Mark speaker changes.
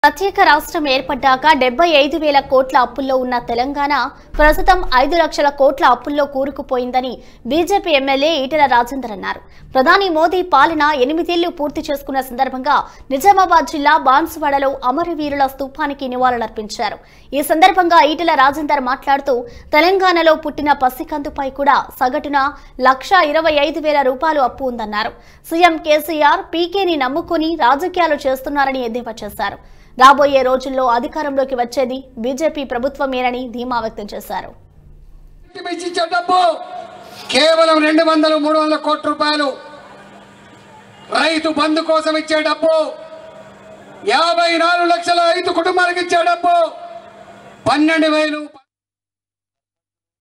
Speaker 1: ప్రత్యేక రాష్ట్రం ఏర్పడ్డాక డెబ్బై ఐదు వేల కోట్ల అప్పుల్లో ఉన్న తెలంగాణ ప్రస్తుతం ఐదు లక్షల కోట్ల అప్పుల్లో కూరుకుపోయిందని బీజేపీ ఎమ్మెల్యే ఈటెల రాజేందర్ అన్నారు ప్రధాని మోదీ పాలన ఎనిమిదేళ్లు పూర్తి చేసుకున్న సందర్భంగా నిజామాబాద్ జిల్లా బాన్సువాడలో అమరవీరుల స్తూపానికి నివాళులర్పించారు ఈ సందర్భంగా ఈటెల రాజేందర్ మాట్లాడుతూ తెలంగాణలో పుట్టిన పసికందుపై కూడా సగటున లక్ష ఇరవై ఐదు వేల రూపాయలు అప్పు ఉందన్నారు సీఎం కేసీఆర్ పీకేని నమ్ముకుని రాజకీయాలు చేస్తున్నారని ఎద్దేవా చేశారు రాబోయే రోజుల్లో అధికారంలోకి వచ్చేది బీజేపీ ప్రభుత్వమేనని ధీమా వ్యక్తం చేశారు
Speaker 2: మించి ఇచ్చే డబ్బు కేవలం రెండు వందలు మూడు వందల కోట్ల రూపాయలు రైతు బంధు కోసం ఇచ్చే డబ్బు యాభై నాలుగు లక్షల ఐదు కుటుంబాలకు ఇచ్చే డబ్బు పన్నెండు వేలు